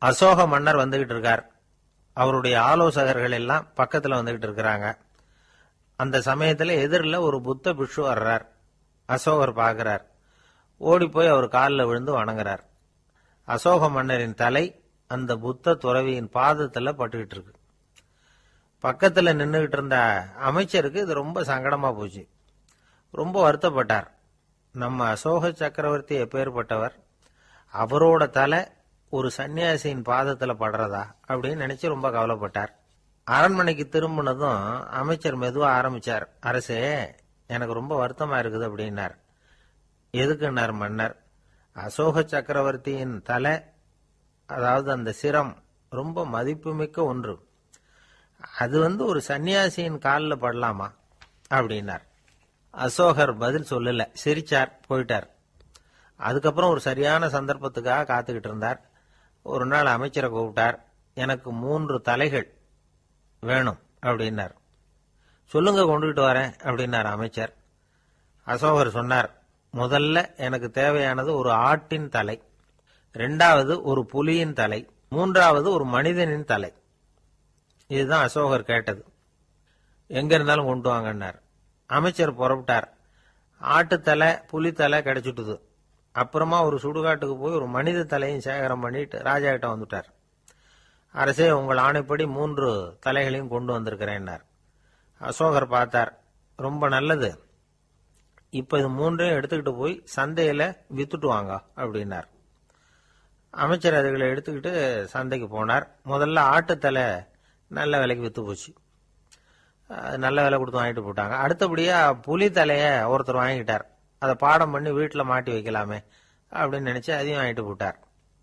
அசோக மன்னர் வந்துகிட்டு இருக்கார் அவருடைய ஆலோசகர்கள் எல்லாம் பக்கத்துல வந்துகிட்டு இருக்கிறாங்க அந்த சமயத்துல எதிரில் ஒரு புத்த பிக்ஷு வர்றார் அசோகர் பார்க்கிறார் ஓடி போய் அவர் காலில் விழுந்து வணங்குறார் அசோக மன்னரின் தலை அந்த புத்த துறவியின் பாதத்துல பட்டுக்கிட்டு இருக்கு பக்கத்துல நின்றுகிட்டு இருந்த அமைச்சருக்கு இது ரொம்ப சங்கடமா போச்சு ரொம்ப வருத்தப்பட்டார் நம்ம அசோக சக்கரவர்த்தி எப்பேற்பட்டவர் அவரோட தலை ஒரு சன்னியாசியின் பாதத்துல படுறதா அப்படின்னு நினைச்சு ரொம்ப கவலைப்பட்டார் அரண்மனைக்கு திரும்பினதும் அமைச்சர் மெதுவா ஆரம்பிச்சார் அரசே எனக்கு ரொம்ப வருத்தமா இருக்குது அப்படின்னார் எதுக்குன்னார் மன்னர் அசோக சக்கரவர்த்தியின் தலை அதாவது அந்த சிரம் ரொம்ப மதிப்புமிக்க ஒன்று அது வந்து ஒரு சன்னியாசியின் காலில் படலாமா அப்படின்னார் அசோகர் பதில் சொல்லல சிரிச்சார் போயிட்டார் அதுக்கப்புறம் ஒரு சரியான சந்தர்ப்பத்துக்காக காத்துக்கிட்டு இருந்தார் ஒரு நாள் அமைச்சரை கூப்பிட்டார் எனக்கு மூன்று தலைகள் வேணும் அப்படின்னார் சொல்லுங்க கொண்டுகிட்டு வரேன் அப்படின்னார் அமைச்சர் அசோகர் சொன்னார் முதல்ல எனக்கு தேவையானது ஒரு ஆட்டின் தலை ரெண்டாவது ஒரு புலியின் தலை மூன்றாவது ஒரு மனிதனின் தலை இதுதான் அசோகர் கேட்டது எங்க இருந்தாலும் கொண்டு வாங்கன்னார் அமைச்சர் புறப்பட்டார் ஆட்டுத்தலை புலித்தலை கிடைச்சிட்டுது அப்புறமா ஒரு சுடுகாட்டுக்கு போய் ஒரு மனித தலையும் சேகரம் பண்ணிட்டு ராஜா கிட்ட வந்துட்டார் அரசே உங்கள் ஆணைப்படி மூன்று தலைகளையும் கொண்டு வந்திருக்கிறேன்னார் அசோகர் பார்த்தார் ரொம்ப நல்லது இப்ப இது மூன்றையும் எடுத்துக்கிட்டு போய் சந்தையில வித்துட்டு வாங்க அப்படின்னார் அமைச்சர் அதுகளை எடுத்துக்கிட்டு சந்தைக்கு போனார் முதல்ல ஆட்டுத்தலை நல்ல விலைக்கு வித்து போச்சு அது நல்ல விலை கொடுத்து வாங்கிட்டு போட்டாங்க அடுத்தபடியா புலி தலைய ஒருத்தர் வாங்கிட்டார் அதை பாடம் பண்ணி வீட்டில் மாட்டி வைக்கலாமே அப்படின்னு நினைச்சு அதையும் வாங்கிட்டு போட்டார்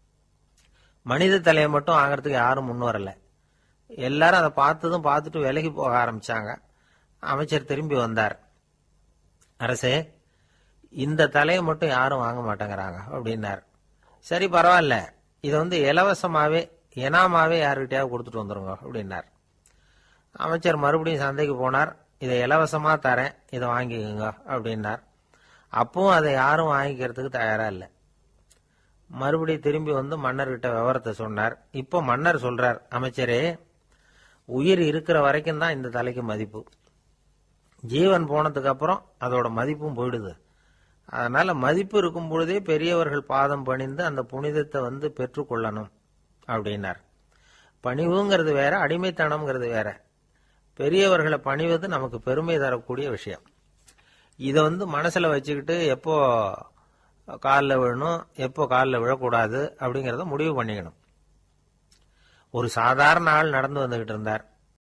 மனித தலையை மட்டும் வாங்குறதுக்கு யாரும் முன் வரல எல்லாரும் அதை பார்த்ததும் பார்த்துட்டு விலகி போக ஆரம்பிச்சாங்க அமைச்சர் திரும்பி வந்தார் அரசே இந்த தலையை மட்டும் யாரும் வாங்க மாட்டேங்கிறாங்க அப்படின்னார் சரி பரவாயில்ல இதை வந்து இலவசமாவே இனாமாவே யாருக்கிட்டயாவது கொடுத்துட்டு வந்துருங்க அப்படின்னார் அமைச்சர் மறுபடியும் சந்தைக்கு போனார் இதை இலவசமா தரேன் இதை வாங்கிக்கோங்க அப்படின்னார் அப்பவும் அதை யாரும் வாங்கிக்கிறதுக்கு தயாரா இல்லை மறுபடியும் திரும்பி வந்து மன்னர்கிட்ட விவரத்தை சொன்னார் இப்போ மன்னர் சொல்றார் அமைச்சரே உயிர் இருக்கிற வரைக்கும் தான் இந்த தலைக்கு மதிப்பு ஜீவன் போனதுக்கு அப்புறம் அதோட மதிப்பும் போயிடுது அதனால மதிப்பு இருக்கும் பொழுதே பெரியவர்கள் பாதம் பணிந்து அந்த புனிதத்தை வந்து பெற்றுக்கொள்ளணும் அப்படின்னார் பணிவுங்கிறது வேற அடிமைத்தனம்ங்கிறது வேற பெரியவர்களை பணிவது நமக்கு பெருமை தரக்கூடிய விஷயம் இதை வந்து மனசுல வச்சுக்கிட்டு எப்போ காலில் விழணும் எப்போ காலில் விழக்கூடாது அப்படிங்கிறத முடிவு பண்ணிக்கணும் ஒரு சாதாரண ஆள் நடந்து வந்துகிட்டு இருந்தார்